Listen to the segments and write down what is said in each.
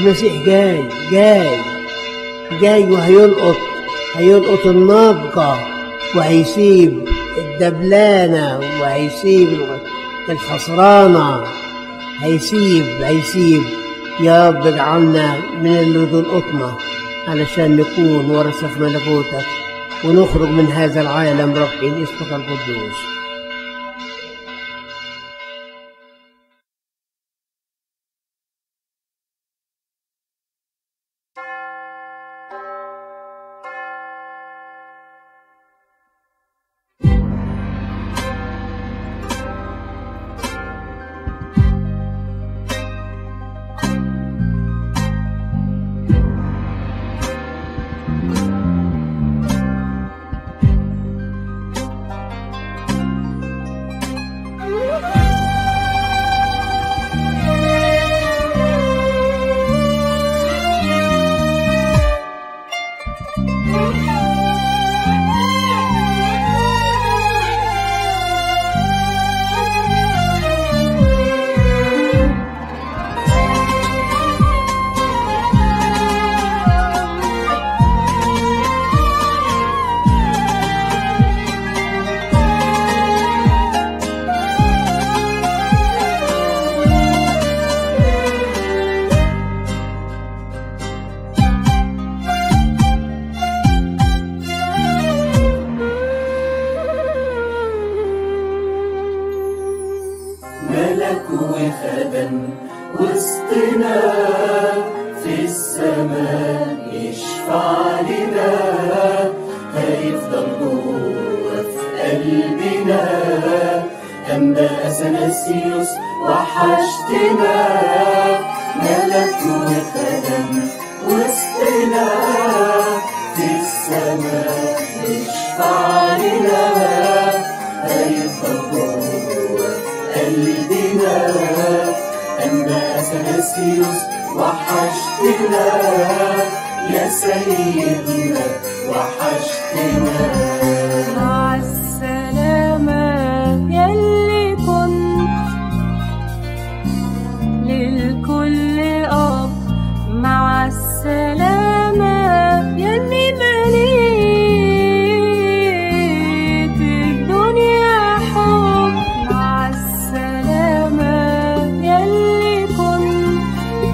المسيح جاي جاي جاي وهيلقط هيلقط الناقة وهيسيب الدبلانة وهيسيب الخسرانة هيسيب هيسيب يا رب اجعلنا من اللي تلقطنا علشان نكون ورثة في ملكوتك ونخرج من هذا العالم ربي اسمك القدوس ملك وخدم وسطنا في السماء يشفع لنا هيفضل جوه في قلبنا أنبا أثناسيوس وحشتنا ملك وخدم وسطنا في السماء يشفع لنا هيفضل جوه قلبنا أما أثناسيوس وحشتنا يا سيدنا وحشتنا مع السلامة يلي كنت للكل أب مع السلامة يلي مليت الدنيا حب مع السلامة يلي كنت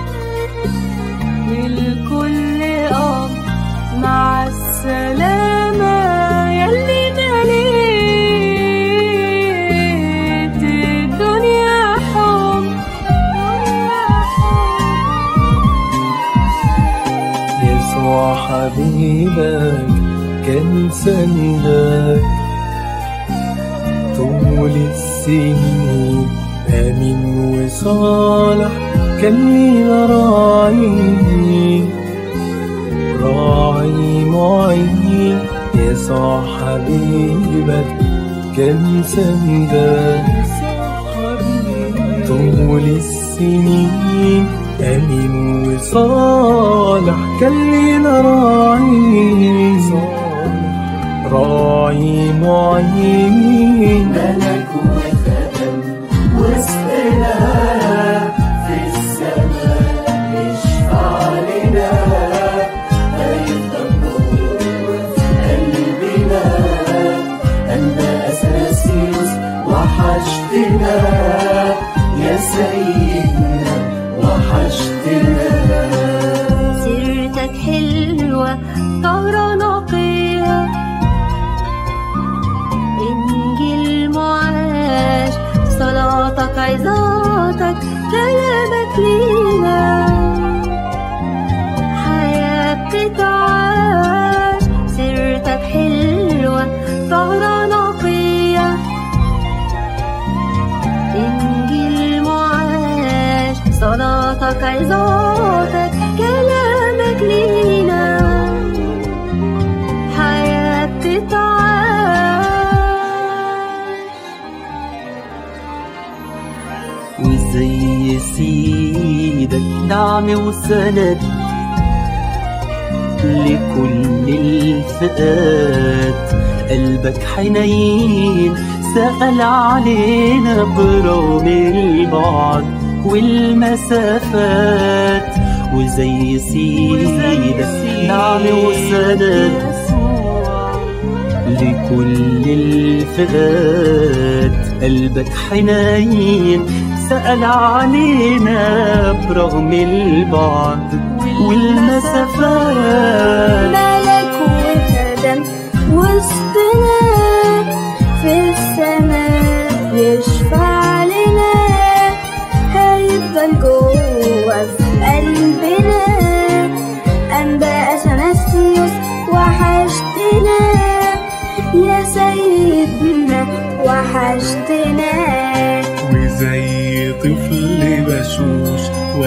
للكل أب مع السلامة يلي مليت الدنيا حب يسوع حبيبك كان سندك طول السنين أمين وصالح كان لينا راعي راعي معين يسوع حبيبك كان سندك طول السنين أمين وصالح كان لينا راعي راعي معين ملك وخدم وسطنا في السماء يشفع لنا هيفضل جوه في قلبنا أما أثناسيوس وحشتنا يا سيدنا وحشتنا سيرتك حلوة طهرة نقية إنجيل معاش صلاتك عظاتك كلامك لينا حياة بتتعاش سيرتك حلوة طهرة نقية إنجيل معاش صلاتك عظاتك كلامك لينا حياة بتتعاش وزي سيدك دعم وسند لكل الفئات قلبك حنين سأل علينا برغم البعد والمسافات وزي سيدك دعم وسند لكل الفئات قلبك حنين سأل علينا برغم البعد والمسافات ملك وخدم وسطنا في السماء يشفع لنا هيفضل جوه في قلبنا أنباء سنسيوس وحشتنا يا سيدنا وحشتنا وزي طفل بشوش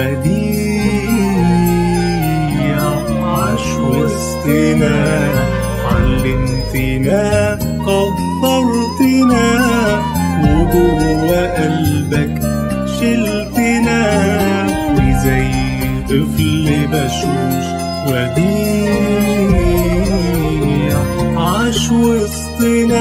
وديع عاش وسطنا علمتنا قدرتنا وجوه قلبك شلتنا وزي طفل بشوش وديع عاش وسطنا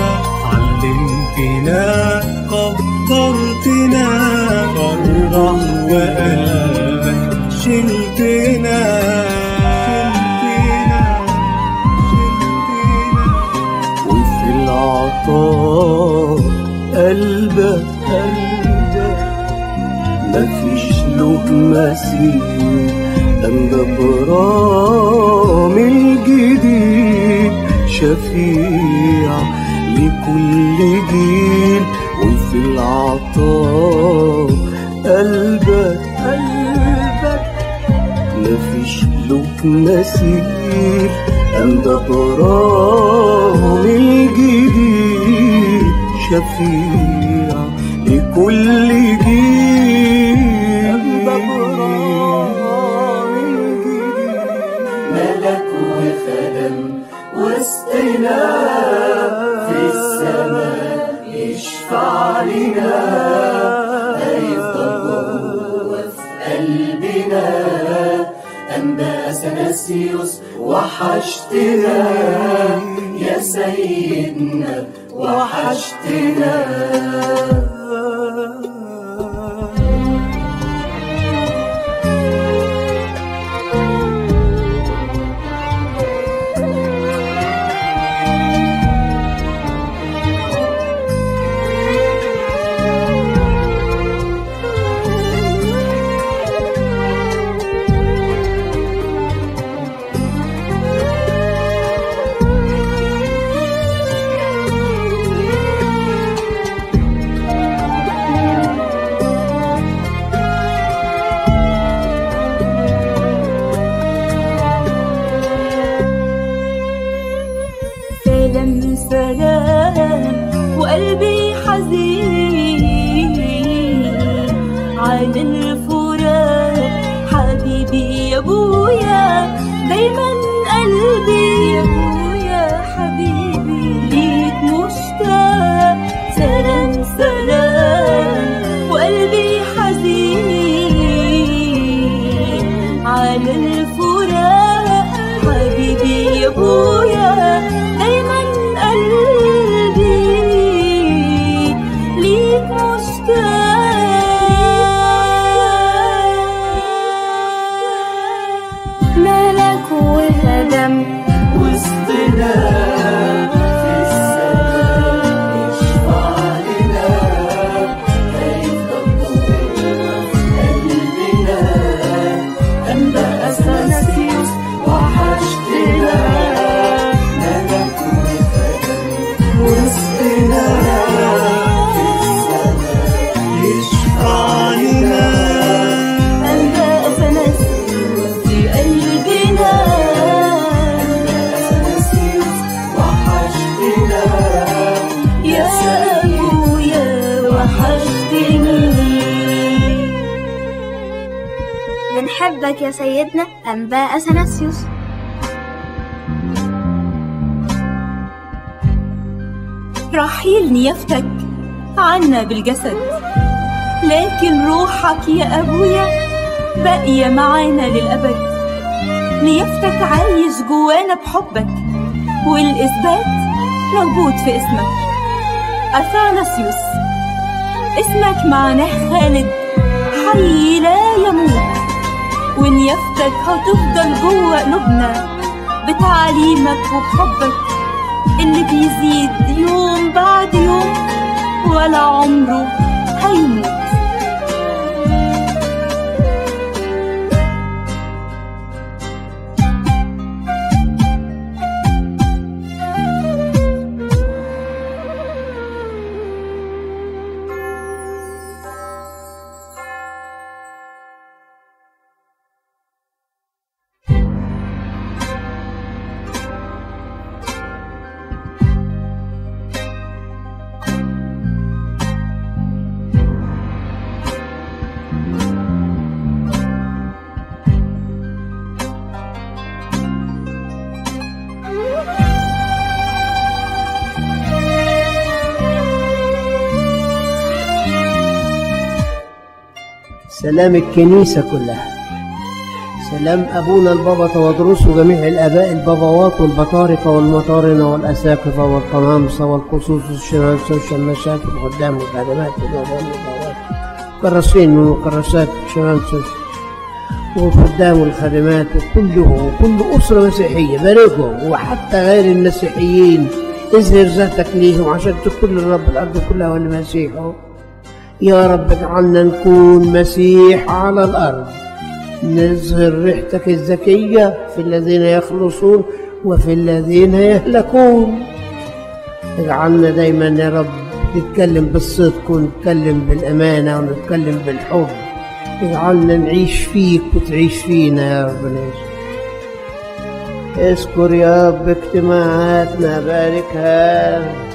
علمتنا قدرتنا فرح وقلبك شلتنا شلتنا شلتنا وفي العطاء قلبك قلبك مفيش له مثيل أما برام الجديد شفيع لكل جيل وفي العطاء قلبك قلبك مفيش له مثيل أما برام الجديد شفيع لكل جيل أما برام الجديد ملك وخدم وسطنا في السماء يشفع لنا هيفضل جوه في قلبنا أنباء سنسيوس وحشتنا يا سيدنا وحشتنا سلام سلام وقلبي حزين على الفراق حبيبي يا ابويا دايما قلبي يا ابويا حبيبي ليك مشتاق سلام سلام وقلبي حزين على الفراق حبيبي يا ابويا دايما قلبي ليك مشتاق ملك وهدم وسطنا في السماء يشفع لنا هيفضل جوه في قلبنا أنباء سنسيوس وحشتنا ملك وخدم وسطنا في السماء يشفع لنا أنباء سنسيوس في قلبنا سنسيوس وحشتنا يا أبويا وحشتني بنحبك يا سيدنا أنباء سنسيوس رحيل نيافتك عنا بالجسد لكن روحك يا أبويا باقية معانا للأبد نيافتك عايش جوانا بحبك والإثبات موجود في اسمك أثاناسيوس اسمك معناه خالد حي لا يموت ونيافتك هتفضل جوه قلوبنا بتعاليمك وبحبك اللي بيزيد يوم بعد يوم ولا عمره هيموت سلام الكنيسة كلها سلام أبونا البابا تودروس وجميع الآباء البابوات والبطاركة والمطارنة والأساقفة والقمامسة والقصوص والشمامسة والشماشات والخدام والخدمات والنظام والبابات كراسين وكراسات شمامسة والخدام والخدمات وكلهم وكل أسرة مسيحية باركهم وحتى غير المسيحيين اظهر ذاتك ليهم عشان تكون الرب الأرض كلها والمسيح يا رب اجعلنا نكون مسيح على الأرض نظهر ريحتك الزكية في الذين يخلصون وفي الذين يهلكون اجعلنا دايما يا رب نتكلم بالصدق ونتكلم بالأمانة ونتكلم بالحب اجعلنا نعيش فيك وتعيش فينا يا رب العزة اذكر يا رب اجتماعاتنا باركها